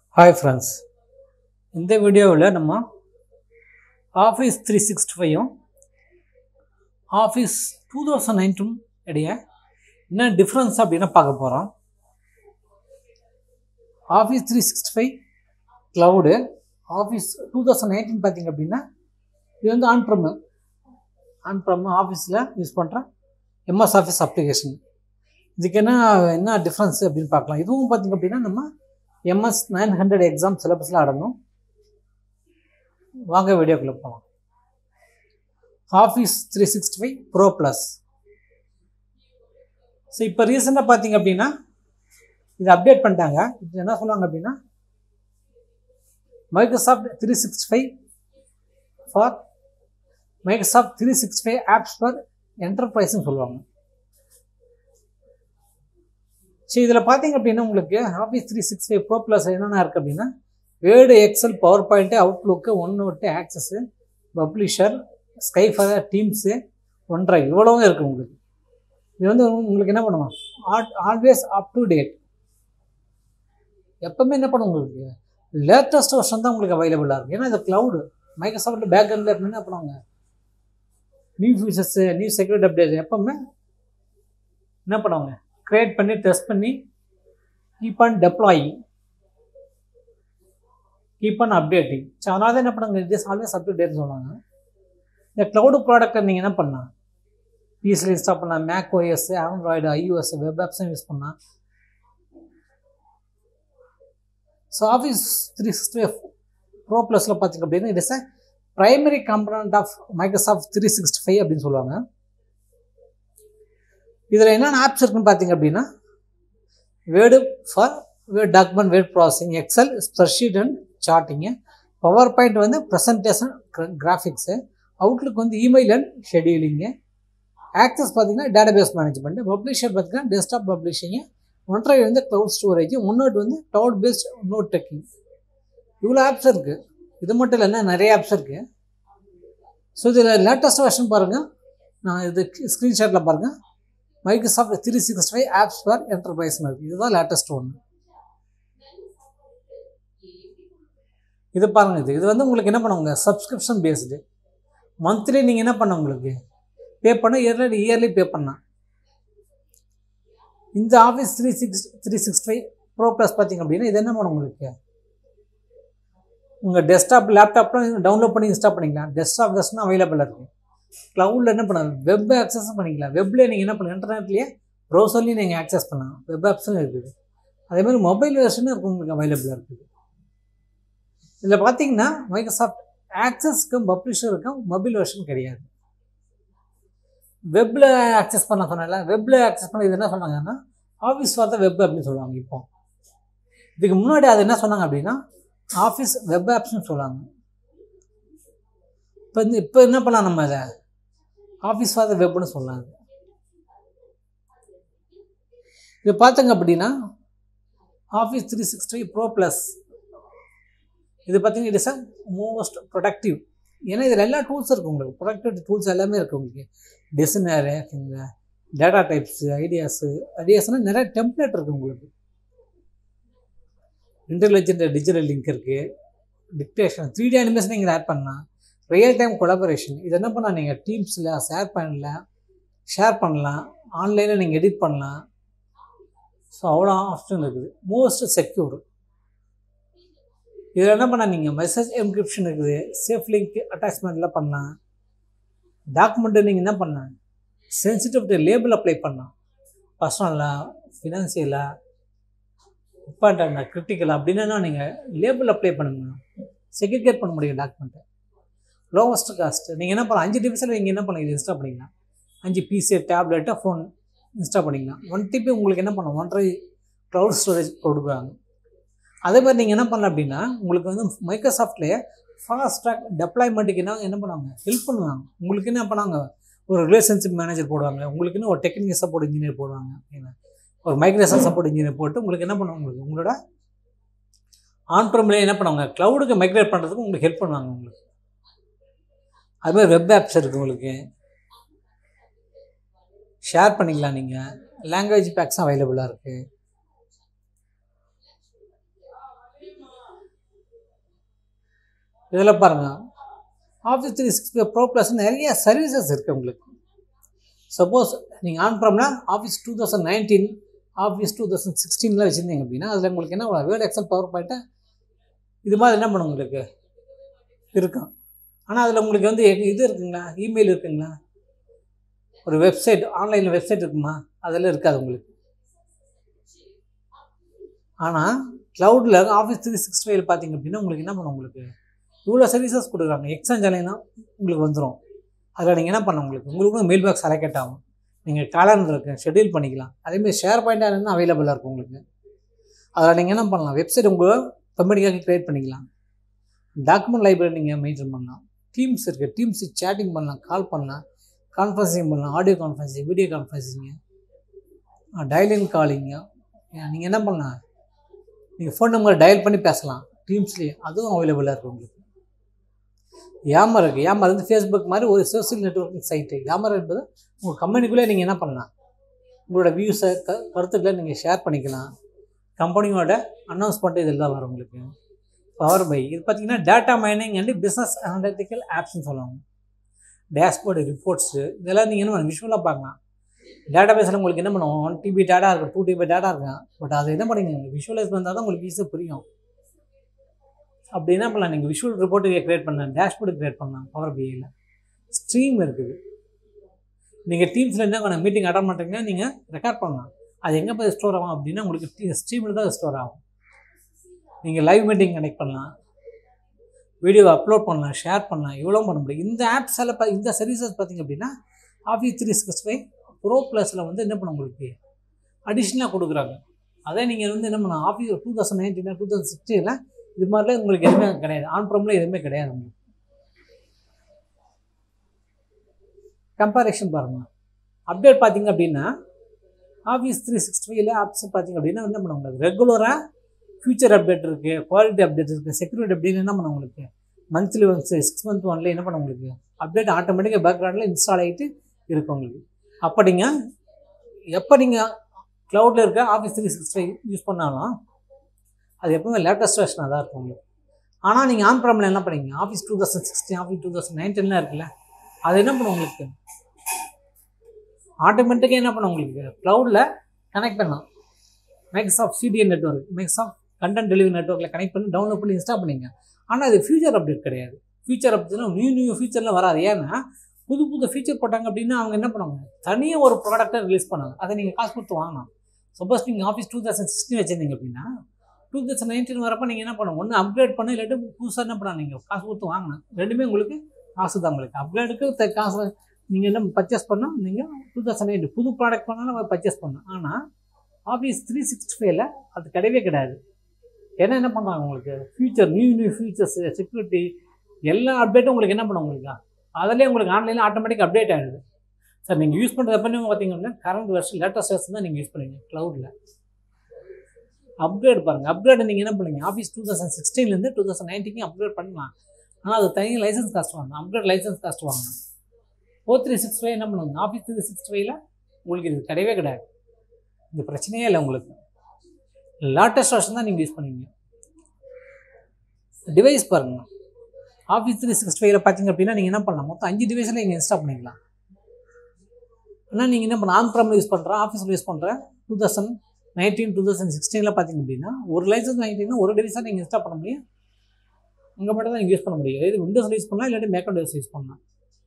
hi friends இந்த வீடியோவில் நம்ம ஆஃபீஸ் த்ரீ சிக்ஸ்டி ஃபைவும் ஆஃபீஸ் டூ தௌசண்ட் நைன்டீன் இடையே என்ன டிஃப்ரென்ஸ் அப்படின்னு பார்க்க போகிறோம் Office three sixty five cloud Office two thousand nineteen பார்த்தீங்க அப்படின்னா இது வந்து ஆன் ப்ரம் ஆன் ப்ரம் ஆஃபீஸில் யூஸ் பண்ணுற எம்எஸ் ஆஃபீஸ் அப்ளிகேஷன் இதுக்கு என்ன என்ன டிஃப்ரென்ஸ் அப்படின்னு பார்க்கலாம் இதுவும் பார்த்திங்க அப்படின்னா நம்ம எம்எஸ் நைன் ஹண்ட்ரட் எக்ஸாம் சிலபஸில் அடங்கும் வாங்க வீடியோக்குள்ளே போகலாம் Office three sixty five pro plus so இப்போ ரீசெண்டாக பார்த்தீங்க அப்படின்னா இது அப்டேட் பண்ணிட்டாங்க இது என்ன சொல்லுவாங்க அப்படின்னா Microsoft three sixty five for Microsoft three sixty five apps for என்டர்பிரைஸ்னு சொல்லுவாங்க சரி இதில் பார்த்தீங்க அப்படின்னா உங்களுக்கு Office three six five pro plus என்னென்ன இருக்குது அப்படின்னா Word Excel PowerPoint Outlook OneNote Access Publisher Skype for Teams OneDrive இவ்வளவும் இருக்குது உங்களுக்கு இது வந்து உங்களுக்கு என்ன பண்ணுவோம் ஆல்வேஸ் அப் டு டேட் எப்பவுமே என்ன பண்ணும் உங்களுக்கு லேட்டஸ்ட் வருஷன் தான் உங்களுக்கு அவைலபிளாக இருக்குது ஏன்னா இது க்ளவுடு மைக்ரோசாஃப்ட் பேக்ரவுண்டில் இருந்து என்ன பண்ணுவாங்க new features new security update எப்பவுமே என்ன பண்ணுவாங்க க்ரியேட் பண்ணி டெஸ்ட் பண்ணி keep on deploying keep on updating so அதனால தான் என்ன பண்ணுங்க it is always up to டேட்னு சொல்லுவாங்க இந்த க்ளவுடு ப்ராடக்ட்டை நீங்கள் என்ன பண்ணலாம் பிஎஸ்சியில் இன்ஸ்டால் பண்ணலாம் Mac OS Android iOS web ஆப்ஸும் யூஸ் பண்ணலாம் so Office three sixty pro ப்ளஸில் பார்த்திங்க அப்படின்னா it is a primary component of Microsoft three sixty five அப்படின்னு சொல்லுவாங்க இதில் என்னென்ன ஆப்ஸ் இருக்குன்னு பார்த்தீங்க அப்படின்னா Word for word document word processing Excel spreadsheet and charting PowerPoint வந்து ப்ரெசன்டேஷன் கிராஃபிக்ஸு அவுட்லுக் வந்து இமெயில் அண்ட் ஷெடியூலிங்கு ஆக்சஸ் பார்த்தீங்கன்னா டேட்டாபேஸ் மேனேஜ்மெண்ட் பப்ளிஷர் பார்த்தீங்கன்னா டெஸ்க்டாப் பப்ளிஷிங்கு ஒன்றை வந்து க்ளவுட் ஸ்டோரேஜ் முன்னோட் வந்து க்ளவுட் பேஸ்ட் நோட் டெக்கிங் இவ்வளோ ஆப்ஸ் இருக்குது இது மட்டும் இல்லைன்னா நிறைய ஆப்ஸ் இருக்குது ஸோ இதில் லேட்டஸ்ட் வெர்ஷன் பாருங்கள் நான் இது ஸ்க்ரீன்ஷாட்டில் பாருங்கள் Microsoft three sixty five apps for என்டர்பிரைஸ்னு இருக்குது இதுதான் லேட்டஸ்ட் ஒன்று இது பாருங்கள் இது இது வந்து உங்களுக்கு என்ன பண்ணுவாங்க சப்ஸ்கிரிப்ஷன் பேஸ்டு மந்த்லி நீங்கள் என்ன பண்ண உங்களுக்கு பே பண்ண இயர்லி இயர்லி பே பண்ணலாம் இந்த office three six three six five pro plus பார்த்தீங்க அப்படின்னா இது என்ன பண்ணும் உங்களுக்கு உங்கள் டெஸ்க்டாப் லேப்டாப்லாம் டவுன்லோட் பண்ணி இன்ஸ்டால் பண்ணிக்கலாம் டெஸ்க்டாப் வெர்ஷனும் அவைலபிளாக இருக்குது க்ளவுடில் என்ன பண்ணலாம் வெப் ஆக்சஸும் பண்ணிக்கலாம் வெப்பில் நீங்கள் என்ன பண்ணலாம் இன்டர்நெட்லேயே ப்ரௌசர்லேயும் நீங்கள் ஆக்சஸ் பண்ணலாம் வெப் ஆப்ஸும் இருக்குது அதேமாதிரி மொபைல் வெர்ஷனும் இருக்குது உங்களுக்கு அவைலபிளாக இருக்குது இதில் பார்த்தீங்கன்னா மைக்ரோசாஃப்ட் ஆக்சஸ்க்கும் பப்ளிஷருக்கும் மொபைல் வெர்ஷன் கிடையாது வெப்பில் ஆக்சஸ் பண்ண சொன்னால வெப்பில் ஆக்சஸ் பண்ண இது என்ன சொன்னாங்கன்னா ஆஃபீஸ் ஃபார் த வெப் அப்படின்னு சொல்லுவாங்க இப்போ இதுக்கு முன்னாடி அது என்ன சொன்னாங்க அப்படின்னா ஆஃபீஸ் வெப் ஆப்ஸ்னு சொல்லுவாங்க இப்போ இந்த இப்போ என்ன பண்ணலாம் நம்ம அதை ஆஃபீஸ் ஃபார் த வெப்னு சொல்லலாம் இது பார்த்தங்க அப்படின்னா office three sixty pro plus இது பார்த்தீங்கன்னா it is a most productive ஏன்னா இதில் எல்லா டூல்ஸும் இருக்குது உங்களுக்கு ப்ரொடக்டிவிட்டி டூல்ஸ் எல்லாமே இருக்குது உங்களுக்கு டிசைனரு டேட்டா டைப்ஸு ஐடியாஸு ஐடியாஸ்னால் நிறைய டெம்ப்ளேட் இருக்குது உங்களுக்கு இன்டெலிஜென்ட் டிஜிட்டல் லிங்க் இருக்குது டிக்டேஷன் த்ரீ டி அனிமேஷன் நீங்கள் ஆட் பண்ணலாம் ரியல் டைம் கொலாபரேஷன் இது என்ன பண்ணலாம் நீங்கள் டீம்ஸில் ஷேர் பண்ணலாம் ஷேர் பண்ணலாம் ஆன்லைனில் நீங்கள் எடிட் பண்ணலாம் ஸோ அவ்வளோ ஆப்ஷன் இருக்குது மோஸ்ட் செக்யூர் இதில் என்ன பண்ணால் நீங்கள் மெசேஜ் என்கிரிப்ஷன் இருக்குது சேஃப் லிங்க் அட்டாச்மெண்ட்லாம் பண்ணலாம் டாக்குமெண்ட்டு நீங்கள் என்ன பண்ணலாம் சென்சிட்டிவிட்டி லேபிள் அப்ளை பண்ணலாம் பர்சனலாக ஃபினான்சியலாக இம்பார்ட்டண்டாக கிரிட்டிக்கலாக அப்படின்னா நீங்கள் லேபிள் அப்ளை பண்ணுங்க செக்ரிகேட் பண்ண முடியும் டாக்குமெண்ட்டை லோவஸ்ட் காஸ்ட் நீங்கள் என்ன பண்ணலாம் அஞ்சு டிவிஸில் நீங்கள் என்ன பண்ணலாம் இது இன்ஸ்டால் பண்ணிக்கலாம் அஞ்சு பிசி டேப்லெட்டை ஃபோன் இன்ஸ்டால் பண்ணிக்கலாம் ஒன் டிபி உங்களுக்கு என்ன பண்ணலாம் ஒன்றரை க்ளவுட் ஸ்டோரேஜ் கொடுக்குறாங்க அதே மாதிரி நீங்கள் என்ன பண்ணலாம் அப்படின்னா உங்களுக்கு வந்து மைக்ரோசாஃப்ட்லேயே ஃபாஸ்ட் ட்ராக் டெப்ளாய்மெண்ட்டுக்கு என்ன என்ன பண்ணுவாங்க ஹெல்ப் பண்ணுவாங்க உங்களுக்கு என்ன பண்ணாங்க ஒரு ரிலேஷன்ஷிப் மேனேஜர் போடுவாங்க உங்களுக்குன்னு ஒரு டெக்னிக்கல் சப்போர்ட் இன்ஜினியர் போடுவாங்க ஏன்னா ஒரு மைக்ரோசாஃப்ட் சப்போர்ட் இன்ஜினியர் போட்டு உங்களுக்கு என்ன பண்ணுவாங்க உங்களுக்கு உங்களோட ஆன் ப்ரம்லேயே என்ன பண்ணுவாங்க க்ளவுடுக்கு மைக்ரேட் பண்ணுறதுக்கு உங்களுக்கு ஹெல்ப் பண்ணுவாங்க உங்களுக்கு அதுமாதிரி வெப் ஆப்ஸ் இருக்குது உங்களுக்கு ஷேர் பண்ணிக்கலாம் நீங்கள் லாங்குவேஜ் பேக்ஸும் அவைலபிளாக இருக்குது இதில் பாருங்கள் office three sixty pro plus நிறைய சர்வீசஸ் இருக்குது உங்களுக்கு சப்போஸ் நீங்கள் ஆன் ப்ரம்னா office two thousand nineteen office two thousand சிக்ஸ்டீனில் வச்சுருந்தீங்க அப்படின்னா அதில் உங்களுக்கு என்ன வேர்ட் எக்ஸல் பவர் பாயிண்ட்டை இது மாதிரி என்ன பண்ணும் உங்களுக்கு இருக்கும் ஆனால் அதில் உங்களுக்கு வந்து எ- இது இருக்குங்களா இமெயில் இருக்குங்களா ஒரு வெப்சைட் ஆன்லைனில் வெப்சைட் இருக்குமா அதெல்லாம் இருக்காது உங்களுக்கு ஆனால் க்ளவுடில் ஆஃபீஸ் த்ரீ சிக்ஸ்டி ஃபைவ் பார்த்தீங்க அப்படின்னா உங்களுக்கு என்ன பண்ணும் உங்களுக்கு இவ்வளோ சர்வீசஸ் கொடுக்குறாங்க எக்ஸ்சேஞ்ச் ஆலைனா உங்களுக்கு வந்துடும் அதில் நீங்கள் என்ன பண்ண உங்களுக்கு உங்களுக்கு மெயில் பாக்ஸ் அலோகேட் ஆகும் நீங்கள் கேலண்டர் இருக்கு ஷெட்யூல் பண்ணிக்கலாம் அதேமாதிரி ஷேர் பாயிண்டாக இருந்தால் அவைலபிளாக இருக்கும் உங்களுக்கு அதில் நீங்கள் என்ன பண்ணலாம் வெப்சைட் உங்கள் கம்பெனிக்காக க்ரியேட் பண்ணிக்கலாம் டாக்குமெண்ட் லைப்ரரி நீங்கள் மெயின்டைன் பண்ணலாம் டீம்ஸ் இருக்குது டீம்ஸ் சேட்டிங் பண்ணலாம் கால் பண்ணலாம் கான்ஃபரன்சிங் பண்ணலாம் audio conferencing video conferencing dialing காலிங்க நீங்கள் என்ன பண்ணலாம் நீங்கள் ஃபோன் நம்பர் டயல் பண்ணி பேசலாம் டீம்ஸ்லேயே அதுவும் அவைலபிளாக இருக்குது உங்களுக்கு யாமர் இருக்குது யாமர் வந்து ஃபேஸ்புக் மாதிரி ஒரு சோஷியல் நெட்வொர்க்கிங் சைட்டு யாமர் என்பது உங்கள் கம்பெனிக்குள்ளே நீங்கள் என்ன பண்ணலாம் உங்களோட வியூஸை க கருத்துக்களை நீங்கள் ஷேர் பண்ணிக்கலாம் கம்பெனியோட அனௌன்ஸ்மெண்ட் இதில் தான் வரும் உங்களுக்கு பவர் பை இது பார்த்தீங்கன்னா data mining and business analytical ஆப்ஸ்னு சொல்லுவாங்க டேஷ்போர்டு ரிப்போர்ட்ஸு இதெல்லாம் நீங்கள் என்ன பண்ண விஷுவலாக பார்க்கலாம் டேட்டா பேஸில் உங்களுக்கு என்ன பண்ணுவோம் ஒன் டிபி டேட்டா இருக்கும் டூ டிபி டேட்டா இருக்கும் பட் அதை என்ன பண்ணுங்க விஷுவலைஸ் பண்ணால் தான் உங்களுக்கு ஈஸியாக புரியும் அப்படி என்ன பண்ணலாம் நீங்கள் விஷுவல் ரிப்போர்ட்டுக்கு க்ரியேட் பண்ணலாம் டேஷ்போர்டு க்ரியேட் பண்ணலாம் பவர் பிஐயில் ஸ்ட்ரீம் இருக்குது நீங்கள் டீம்ஸில் என்ன பண்ண மீட்டிங் அட்டன் பண்ணுறீங்கன்னா நீங்கள் ரெக்கார்ட் பண்ணலாம் அது எங்கே போய் ஸ்டோர் ஆகும் அப்படின்னா உங்களுக்கு ஸ்ட்ரீமில் தான் ஸ்டோர் ஆகும் நீங்கள் லைவ் மீட்டிங் கனெக்ட் பண்ணலாம் வீடியோவை அப்லோட் பண்ணலாம் ஷேர் பண்ணலாம் இவ்வளோ பண்ண முடியும் இந்த ஆப்ஸ் எல்லாம் பா- இந்த சர்வீசஸ் பார்த்தீங்க அப்படின்னா office three six five pro ப்ளஸில் வந்து என்ன பண்ண உங்களுக்கு அடிஷ்னலாக கொடுக்குறாங்க அதே நீங்கள் வந்து என்ன பண்ணலாம் office two thousand nineteen two thousand சிக்ஸ்டீனில் இது மாதிரிலாம் உங்களுக்கு எதுவுமே கிடையாது ஆன் ப்ரோமில் எதுவுமே கிடையாது உங்களுக்கு கம்பேரிஷன் பாருங்கள் அப்டேட் பார்த்தீங்க அப்படின்னா ஆஃபீஸ் த்ரீ சிக்ஸ்டி ஃபைவ்ல ஆப்ஸ் பார்த்தீங்க அப்படின்னா என்ன பண்ண உங்களுக்கு ரெகுலராக ஃபியூச்சர் அப்டேட் இருக்குது குவாலிட்டி அப்டேட் இருக்குது செக்யூரிட்டி அப்டேட் என்ன பண்ண உங்களுக்கு மந்த்லி ஒன்ஸ் சிக்ஸ் மந்த் ஒன்ல என்ன பண்ண உங்களுக்கு அப்டேட் ஆட்டோமேட்டிக்காக பேக்ரவுண்டில் இன்ஸ்டால் ஆகிட்டு இருக்கும் உங்களுக்கு அப்போ நீங்கள் எப்போ நீங்கள் க்ளவுடில் இருக்க office three sixty five use பண்ணாலும் அது எப்பவுமே லேட்டஸ்ட் வெர்ஷனாக தான் இருக்கும் உங்களுக்கு ஆனால் நீங்கள் ஆன் ப்ராமில் என்ன பண்ணீங்க office two thousand sixteen office two thousand நைன்டீன்லாம் இருக்குல்ல அது என்ன பண்ணும் உங்களுக்கு ஆட்டோமேட்டிக்காக என்ன பண்ணும் உங்களுக்கு க்ளவுடில் கனெக்ட் பண்ணலாம் Microsoft CDN network Microsoft content delivery நெட்ஒர்க்கில் கனெக்ட் பண்ணி டவுன்லோட் பண்ணி இன்ஸ்டால் பண்ணிங்க ஆனால் அது ஃபியூச்சர் அப்டேட் கிடையாது ஃபியூச்சர் அப்டேட்னா நியூ நியூ ஃபியூச்சரில் வராது ஏன்னா புது புது ஃபீச்சர் போட்டாங்க அப்படின்னா அவங்க என்ன பண்ணுவாங்க தனியாக ஒரு ப்ராடக்ட்டை ரிலீஸ் பண்ணாங்க அதை நீங்கள் காசு கொடுத்து வாங்கலாம் சப்போஸ் நீங்கள் ஆஃபீஸ் டூ தௌசண்ட் சிக்ஸ்டீன் வச்சுருந்தீங்க அப்படின்னா டூ தௌசண்ட் நைன்டீன் வரப்போ நீங்கள் என்ன பண்ணணும் ஒன்று அப்கிரேட் பண்ண இல்லாட்டி புதுசாக என்ன பண்ணலாம் நீங்கள் காசு கொடுத்து வாங்கணும் ரெண்டுமே உங்களுக்கு காசு தான் உங்களுக்கு அப்கிரேடுக்கு த- காசு நீங்கள் என்ன பர்ச்சேஸ் பண்ணால் நீங்கள் டூ தௌசண்ட் எயிட் புது ப்ராடக்ட் பண்ணாலும் பர்ச்சேஸ் பண்ணணும் ஆனால் ஆஃபீஸ் த்ரீ சிக்ஸ்டி ஃபைவ்ல அது கிடையவே கிடையாது ஏன்னா என்ன பண்ணுறாங்க உங்களுக்கு future new new futures security எல்லா அப்டேட்டும் உங்களுக்கு என்ன பண்ணும் உங்களுக்கு அதிலே உங்களுக்கு ஆன்லைனில் ஆட்டோமேட்டிக் அப்டேட் ஆகிடுது சார் நீங்கள் யூஸ் பண்ணுறது எப்போ பார்த்தீங்கன்னா கரண்ட் வருஷம் லேட்டஸ்ட் வருஷன் தான் நீங்கள் யூஸ் பண்ணுவீங்க க்ளவுடில் அப்கிரேட் பாருங்கள் அப்கிரேட் நீங்கள் என்ன பண்ணுவீங்க ஆஃபீஸ் டூ தௌசண்ட் சிக்ஸ்டீன்லேருந்து டூ தௌசண்ட் நைன்டீன் அப்கிரேட் பண்ணலாம் ஆனால் அது தனி லைசன்ஸ் காஸ்ட் வாங்கணும் அப்கிரேட் லைசன்ஸ் காஸ்ட் வாங்கணும் ஃபோர் த்ரீ சிக்ஸ் ஃபைவ் என்ன பண்ணுவாங்க ஆஃபீஸ் த்ரீ சிக்ஸ் ஃபைவ்ல உங்களுக்கு இது கிடையவே கிடையாது இந்த பிரச்சனையே இல்லை உங்களுக்கு லேட்டஸ்ட் வருஷன் தான் நீங்கள் யூஸ் பண்ணுவீங்க டிவைஸ் பாருங்கள் ஆஃபீஸ் த்ரீ சிக்ஸ்டி ஃபைவ்ல பார்த்தீங்க அப்படின்னா நீங்கள் என்ன பண்ணலாம் மொத்தம் அஞ்சு டிவைஸில் நீங்கள் இன்ஸ்டால் பண்ணிக்கலாம் ஆனால் நீங்கள் என்ன பண்ண ஆன் ப்ராமில் யூஸ் பண்ணுற ஆஃபீஸில் யூஸ் பண்ணுற two thousand nineteen two thousand சிக்ஸ்டீனில் பார்த்தீங்க அப்படின்னா ஒரு லைசன்ஸ் வாங்கிட்டீங்கன்னா ஒரு டிவைஸாக நீங்கள் இன்ஸ்டால் பண்ண முடியும் அங்கே மட்டும் தான் நீங்கள் யூஸ் பண்ண முடியும் இது விண்டோஸில் யூஸ் பண்ணலாம் இல்லாட்டி மேக்கப் டிவைஸ் யூஸ் பண்ணலாம்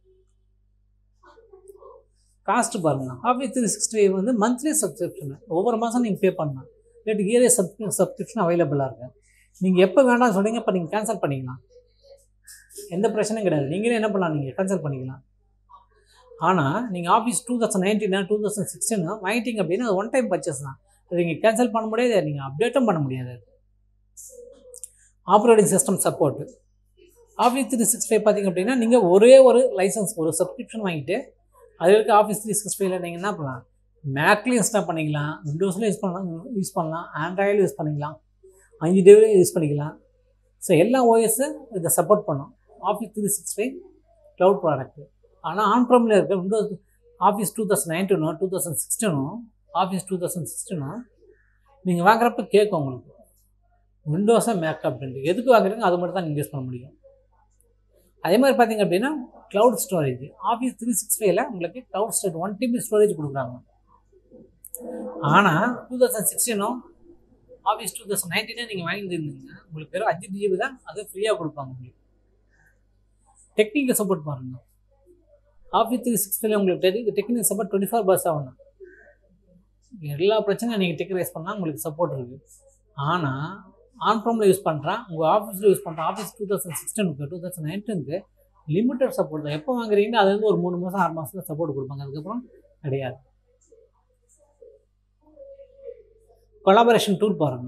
காஸ்ட் பாருங்கள் ஆஃபீஸ் த்ரீ சிக்ஸ்டி ஃபைவ் வந்து மந்த்லி சப்ஸ்கிரிப்ஷன் ஒவ்வொரு மாதம் நீங்கள் பே பண்ணலாம் இல்லாட்டி இயர்லி சப் சப்ஸ்கிரிப்ஷன் அவைலபிளாக இருக்கு நீங்கள் எப்போ வேண்டாம்னு சொல்றீங்க இப்போ நீங்கள் கேன்சல் பண்ணிக்கலாம் எந்த பிரச்சனையும் கிடையாது நீங்களே என்ன பண்ணலாம் நீங்கள் கேன்சல் பண்ணிக்கலாம் ஆனால் நீங்கள் ஆஃபீஸ் டூ தௌசண்ட் நைன்டீனா டூ தௌசண்ட் சிக்ஸ்டீன் வாங்கிட்டீங்க அப்படின்னா அது ஒன் டைம் பர்ச்சேஸ் தான் அது நீங்கள் கேன்சல் பண்ண முடியாது நீங்கள் அப்டேட்டும் பண்ண முடியாது operating system support office three six five பார்த்தீங்க அப்படின்னா நீங்கள் ஒரே ஒரு லைசன்ஸ் ஒரு சப்ஸ்கிரிப்ஷன் வாங்கிட்டு அது இருக்க ஆஃபீஸ் த்ரீ சிக்ஸ் ஃபைவ்ல நீங்கள் என்ன பண்ணலாம் மேக்லேயும் இன்ஸ்டால் பண்ணிக்கலாம் விண்டோஸில் யூஸ் பண்ணலாம் யூஸ் பண்ணலாம் ஆண்ட்ராய்டில் யூஸ் பண்ணிக்கலாம் அஞ்சு டிவைலையும் யூஸ் பண்ணிக்கலாம் ஸோ எல்லா ஓஎஸ்ஸு இதை சப்போர்ட் பண்ணும் office three six five cloud product ஆனால் ஆன் ப்ரோமில் இருக்க விண்டோஸ் ஆஃபீஸ் டூ தௌசண்ட் நைன்டீனும் டூ தௌசண்ட் சிக்ஸ்டீனும் ஆஃபீஸ் டூ தௌசண்ட் சிக்ஸ்டீனும் நீங்கள் வாங்குறப்ப கேட்கும் உங்களுக்கு விண்டோஸாக மேக் அப்படின்ட்டு எதுக்கு வாங்குறீங்க அது மட்டும் தான் நீங்கள் யூஸ் பண்ண முடியும் அதே மாதிரி பார்த்தீங்க அப்படின்னா cloud storage office three six ஃபைவ்ல உங்களுக்கு cloud storage one TB storage கொடுக்குறாங்க ஆனால் டூ தௌசண்ட் சிக்ஸ்டீனும் ஆஃபீஸ் டூ தௌசண்ட் நைன்டீனே நீங்கள் வாங்கியிருந்தீங்க உங்களுக்கு வெறும் அஞ்சு ஜிபி தான் அது ஃப்ரீயாக கொடுப்பாங்க உங்களுக்கு டெக்னிக்கல் சப்போர்ட் பாருங்க ஆஃபீஸ் த்ரீ சிக்ஸ் ஃபைவ்ல உங்களுக்கு technical support twenty four hours ஆகணும் எல்லா பிரச்சனையும் நீங்கள் டெக் ரைஸ் பண்ணால் உங்களுக்கு சப்போர்ட் இருக்குது ஆனால் ஆன் ப்ரோமில் யூஸ் பண்ணுறான் உங்கள் ஆஃபீஸில் யூஸ் பண்ணுற ஆஃபீஸ் டூ தௌசண்ட் சிக்ஸ்டனுக்கு டூ தௌசண்ட் நைன்டீனுக்கு லிமிட்டட் சப்போர்ட் தான் எப்போ வாங்குறீங்களோ அது வந்து ஒரு மூணு மாதம் ஆறு மாதத்துல சப்போர்ட் கொடுப்பாங்க அதுக்கப்புறம் கிடையாது கொலாபரேஷன் டூல் பாருங்க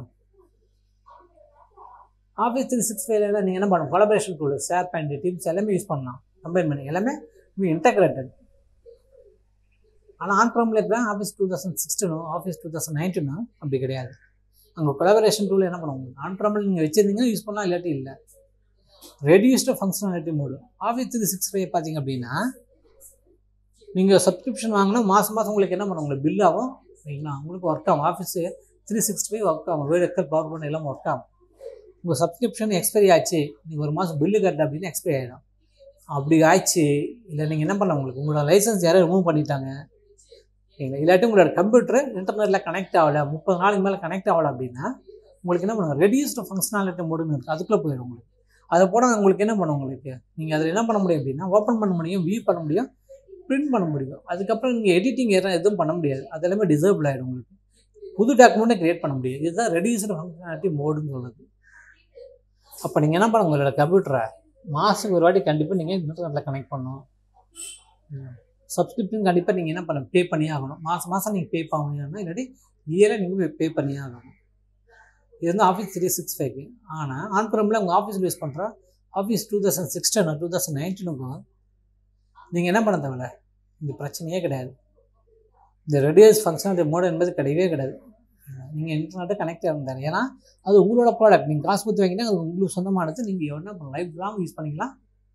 ஆஃபீஸ் த்ரீ சிக்ஸ் ஃபைவ்ல நீங்கள் என்ன பண்ணணும் collaboration tool SharePoint Teams எல்லாமே யூஸ் பண்ணலாம் கம்பைன் பண்ணி எல்லாமே இன்டகிரேட்டட் ஆனால் ஆன் ப்ரோமில் இருக்கிற ஆஃபீஸ் டூ தௌசண்ட் சிக்ஸ்டனும் ஆஃபீஸ் டூ தௌசண்ட் நைன்டீனும் அப்படி கிடையாது அங்கே கொலாபரேஷன் டூல் என்ன பண்ணுவாங்க ஆன் ப்ரோமில் நீங்கள் வச்சுருந்தீங்கன்னா யூஸ் பண்ணலாம் இல்லாட்டி இல்லை reduced functionality mode office three six five பார்த்தீங்க அப்படின்னா நீங்கள் சப்ஸ்கிரிப்ஷன் வாங்கினா மாதம் மாதம் உங்களுக்கு என்ன பண்ணும் உங்களுக்கு பில் ஆகும் சரிங்களா உங்களுக்கு ஒர்க் ஆகும் office three sixty five work ஆகும் வேறு எக்கல் பவர் பாயிண்ட் எல்லாம் ஒர்க் ஆகும் உங்கள் சப்ஸ்கிரிப்ஷன் எக்ஸ்பைரி ஆச்சு நீங்கள் ஒரு மாதம் பில்லு கட்ட அப்படின்னு எக்ஸ்பைரி ஆகிடும் அப்படி ஆச்சு இல்லை நீங்கள் என்ன பண்ணலாம் உங்களுக்கு உங்களோட லைசன்ஸ் யாரும் ரிமூவ் பண்ணிட்டாங்க சரிங்களா இல்லாட்டி உங்களோட கம்ப்யூட்டர் இன்டர்நெட்டில் கனெக்ட் ஆகலை முப்பது நாளைக்கு மேலே கனெக்ட் ஆகலை அப்படின்னா உங்களுக்கு என்ன பண்ணுங்க ரெடியூஸ்டு ஃபங்க்ஷனாலிட்டி மோடுன்னு இருக்குது அதுக்குள்ளே போயிடும் உங்களுக்கு அதை போட உங்களுக்கு என்ன பண்ணும் உங்களுக்கு நீங்கள் அதில் என்ன பண்ண முடியும் அப்படின்னா ஓப்பன் பண்ண முடியும் வியூ பண்ண முடியும் பிரிண்ட் பண்ண முடியும் அதுக்கப்புறம் நீங்கள் எடிட்டிங் எதுவும் பண்ண முடியாது அது எல்லாமே டிசேபிள் ஆகிடும் உங்களுக்கு புது டாக்குமெண்ட்டை க்ரியேட் பண்ண முடியாது இதுதான் ரெடியூஸ்டு ஃபங்க்ஷனாலிட்டி மோடுன்னு சொல்லுது அப்போ நீங்கள் என்ன பண்ண உங்களோட கம்ப்யூட்டரை மாதத்துக்கு ஒரு வாட்டி கண்டிப்பாக நீங்கள் இன்டர்நெட்டில் கனெக்ட் பண்ணணும் சப்ஸ்கிரிப்ஷன் கண்டிப்பாக நீங்கள் என்ன பண்ண பே பண்ணியே ஆகணும் மாதம் மாதம் நீங்கள் பே பண்ணீங்கன்னா இல்லாட்டி இயராக நீங்கள் பே பண்ணியே ஆகணும் இது வந்து ஆஃபீஸ் த்ரீ சிக்ஸ் ஃபைவ்க்கு ஆனால் ஆன் ப்ரோமில் உங்கள் ஆஃபீஸில் யூஸ் பண்ணுற office two thousand sixteen two thousand நைன்டீனுக்கும் நீங்கள் என்ன பண்ண தேவையில்ல இந்த பிரச்சனையே கிடையாது இந்த ரெடியூஸ் ஃபங்க்ஷன் அந்த மோட் என்பது கிடையவே கிடையாது நீங்கள் இன்டர்நெட்டை கனெக்ட் இருந்தாரு ஏன்னா அது உங்களோட ப்ராடக்ட் நீங்கள் காசு கொடுத்து வாங்கினா அது உங்களுக்கு சொந்தமானது நீங்கள் என்ன பண்ணலாம் லைஃப் லாங் யூஸ் பண்ணிக்கலாம்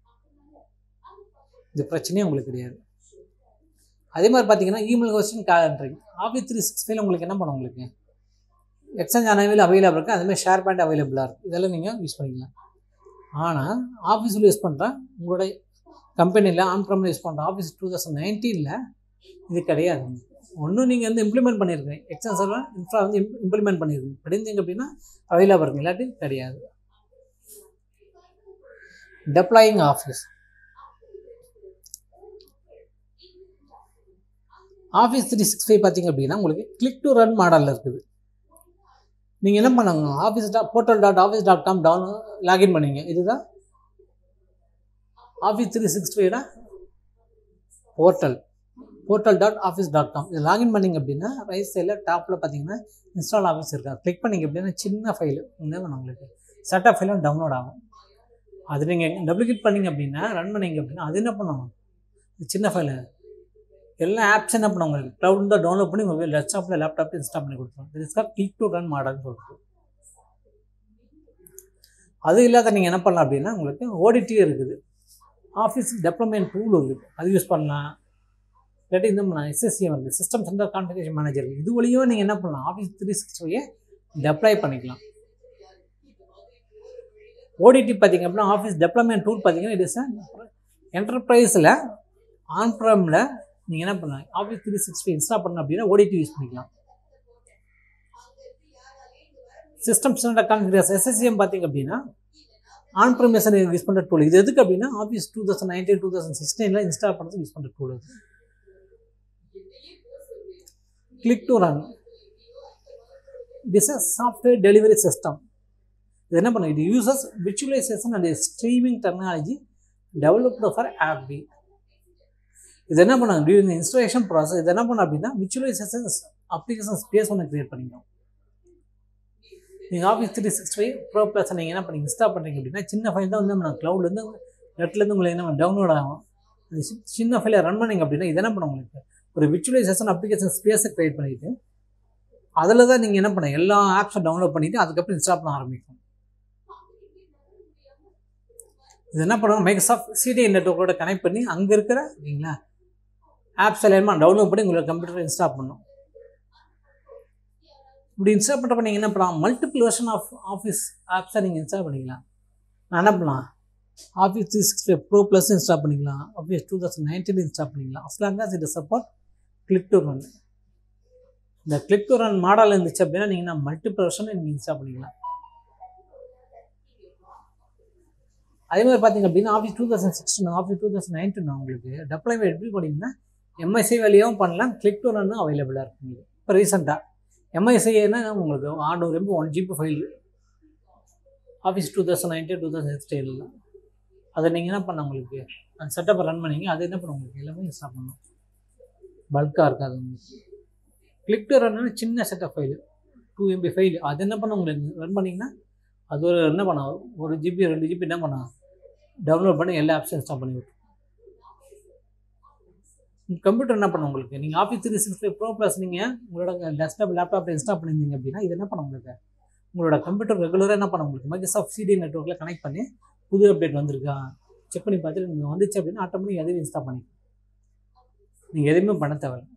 இந்த பிரச்சனையே உங்களுக்கு கிடையாது அதே மாதிரி பார்த்தீங்கன்னா email question calendaring office three six ஃபைவ்ல உங்களுக்கு என்ன பண்ணும் உங்களுக்கு எக்ஸ்சேஞ்ச் அவைலபிள் அவைலபிள் இருக்குது அதுமாதிரி ஷேர் பாயிண்ட் அவைலபிளாக இருக்குது இதெல்லாம் நீங்கள் யூஸ் பண்ணிக்கலாம் ஆனால் ஆஃபீஸில் யூஸ் பண்ணுற உங்களோட கம்பெனியில் ஆன் ப்ரமில் யூஸ் பண்ணுற ஆஃபீஸ் டூ தௌசண்ட் நைன்டீனில் இது கிடையாது ஒன்றும் நீங்கள் வந்து இம்ப்ளிமெண்ட் பண்ணியிருக்கீங்க எக்ஸ்சேஞ்ச் சர்வர் இன்ஃப்ரா வந்து இம்ப்ளிமெண்ட் பண்ணியிருக்கீங்க படிந்தீங்க அப்படின்னா அவைலபிள் இருக்குது இல்லாட்டி கிடையாது deploying office office three six five பார்த்தீங்க அப்படின்னா உங்களுக்கு கிளிக் டு ரன் மாடலில் இருக்குது நீங்கள் என்ன பண்ணாங்க office dot portal dot office dot com down login பண்ணீங்க இதுதான் ஆஃபீஸ் த்ரீ சிக்ஸ் ஃபைவ்னா portal portal dot office dot com இது லாகின் பண்ணிங்க அப்படின்னா ரைட் சைடில் டாப்பில் பார்த்தீங்கன்னா இன்ஸ்டால் ஆஃபீஸ் இருக்கா கிளிக் பண்ணிங்க அப்படின்னா சின்ன ஃபைலு என்ன உங்களுக்கு செட்டப் ஃபைலும் டவுன்லோட் ஆகும் அது நீங்கள் டபுள்கிளிக் பண்ணிங்க அப்படின்னா ரன் பண்ணிங்க அப்படின்னா அது என்ன பண்ணும் சின்ன ஃபைலு எல்லா ஆப்ஸ் என்ன பண்ணும் உங்களுக்கு க்ளவுட் தான் டவுன்லோட் பண்ணி உங்கள் டெஸ்க்டாப்பில் லேப்டாப்பில் இன்ஸ்டால் பண்ணி கொடுத்துருவோம் இது இஸ்கா கிளிக் டு ரன் மாடல்னு சொல்லிட்டு அது இல்லாத நீங்கள் என்ன பண்ணலாம் அப்படின்னா உங்களுக்கு ஓடிடி இருக்குது ஆஃபீஸ் டெவலப்மெண்ட் டூல் இருக்குது அது யூஸ் பண்ணலாம் இல்லாட்டி இந்த பண்ணலாம் எஸ்எஸ்சிஎம் இருக்குது சிஸ்டம் சென்டர் கான்ஃபிகரேஷன் மேனேஜர் இருக்குது இது வழியும் நீங்கள் என்ன பண்ணலாம் ஆஃபீஸ் த்ரீ சிக்ஸ்டியை டெப்ளாய் பண்ணிக்கலாம் ஓடிடி பார்த்தீங்க அப்படின்னா ஆஃபீஸ் டெவலப்மெண்ட் டூல் பார்த்தீங்கன்னா இட் இஸ் என்டர்பிரைஸில் ஆன் ப்ரமில் நீங்கள் என்ன பண்ணலாம் ஆஃபீஸ் த்ரீ சிக்ஸ்டி இன்ஸ்டால் பண்ணணும் அப்படின்னா ஓடிடி யூஸ் பண்ணிக்கலாம் சிஸ்டம் ஸ்டாண்டர்ட் கான்ஃபிகரேஷன் எஸ்எஸ்சிஎம் பார்த்தீங்க அப்படின்னா ஆன் ப்ரமிஷன் யூஸ் பண்ணுற டூல் இது எதுக்கு அப்படின்னா office two thousand nineteen two thousand சிக்ஸ்டீனில் இன்ஸ்டால் பண்ணுறது யூஸ் பண்ணுற டூல் அது click to run it is a software delivery system இது என்ன பண்ணும் இது uses virtualization and streaming technology developed for ஆப்பி இது என்ன பண்ணாங்க டியூரிங் இன்ஸ்டாலேஷன் ப்ராசஸ் இது என்ன பண்ண அப்படின்னா விர்ச்சுவலைசேஷன் அப்ளிகேஷன் ஸ்பேஸ் ஒன்று க்ரியேட் பண்ணிக்கணும் நீங்கள் office three sixty five pro plus நீங்கள் என்ன பண்ணி இன்ஸ்டால் பண்ணுறீங்க அப்படின்னா சின்ன ஃபைல் தான் வந்து நம்ம க்ளவுட்லேருந்து நெட்லேருந்து உங்களுக்கு என்ன டவுன்லோட் ஆகும் அந்த சி- சின்ன ஃபைலை ரன் பண்ணிங்க அப்படின்னா இது என்ன பண்ண உங்களுக்கு ஒரு விர்ச்சுவலைசேஷன் அப்ளிகேஷன் ஸ்பேஸை க்ரியேட் பண்ணிட்டு அதில் தான் நீங்கள் என்ன பண்ண எல்லா ஆப்ஸும் டவுன்லோட் பண்ணிவிட்டு அதுக்கப்புறம் இன்ஸ்டால் பண்ண ஆரம்பிக்கும் இது என்ன பண்ணுவாங்க மைக்ரோசாஃப்ட் சிடிஐ நெட்ஒர்க்கோட கனெக்ட் பண்ணி அங்கே இருக்கிற இல்லைங்களா ஆப்ஸ் எல்லாம் டவுன்லோட் பண்ணி உங்களோட கம்ப்யூட்டர் இன்ஸ்டால் பண்ணும் இப்படி இன்ஸ்டால் பண்ணுறப்ப நீங்கள் என்ன பண்ணலாம் மல்டிபிள் வெர்ஷன் ஆஃப் ஆஃபீஸ் ஆப்ஸை நீங்கள் இன்ஸ்டால் பண்ணிக்கலாம் நான் என்ன பண்ணலாம் office three sixty pro plus install பண்ணிக்கலாம் office two thousand nineteen install பண்ணிக்கலாம் அஸ்லாங்க இது சப்போர்ட் கிளிக் டு ரன் இந்த கிளிக் டு ரன் மாடல் இருந்துச்சு அப்படின்னா நீங்கள் மல்டிபிள் வருஷன் நீங்கள் இன்ஸ்டால் பண்ணிக்கலாம் அதே மாதிரி பார்த்தீங்க அப்படின்னா office two thousand sixteen office two thousand nineteen உங்களுக்கு டெப்ளாய்மெண்ட் எப்படி பண்ணிங்கன்னா எம்ஐசி வேலையும் பண்ணலாம் கிளிக் டு ரன்னும் அவைலபிளாக இருக்கு உங்களுக்கு இப்போ ரீசெண்டாக எம்ஐசிஏனா உங்களுக்கு ஆண்டூர் MB one GB file office two thousand nineteen two thousand சிக்ஸ்டீனில் அதை நீங்கள் என்ன பண்ண உங்களுக்கு அந்த செட்டப்பை ரன் பண்ணீங்க அது என்ன பண்ண உங்களுக்கு எல்லாமே இன்ஸ்டால் பண்ணும் பல்காக இருக்காது உங்களுக்கு கிளிக் டு ரன்னு சின்ன setup file two MB file அது என்ன பண்ண உங்களுக்கு ரன் பண்ணிங்கன்னா அது ஒரு என்ன பண்ண ஒரு ஜிபி ரெண்டு ஜிபி என்ன பண்ண டவுன்லோட் பண்ணி எல்லா ஆப்ஸும் இன்ஸ்டால் பண்ணி விட்டு கம்ப்யூட்டர் என்ன பண்ண உங்களுக்கு நீங்கள் office three sixty pro plus நீங்கள் உங்களோட டெஸ்க்டாப் லேப்டாப்பில் இன்ஸ்டால் பண்ணியிருந்தீங்க அப்படின்னா இது என்ன பண்ண உங்களுக்கு உங்களோட கம்ப்யூட்டர் ரெகுலராக என்ன பண்ண உங்களுக்கு மைக்ரோசாஃப்ட் சிடி நெட்ஒர்க்கில் கனெக்ட் பண்ணி புது அப்டேட் வந்திருக்கா செக் பண்ணி பார்த்துட்டு நீங்கள் வந்துச்சு அப்படின்னா ஆட்டோமேட்டிக் எதையும் இன்ஸ்டால் பண்ணி நீங்கள் எதுவுமே பண்ண தேவை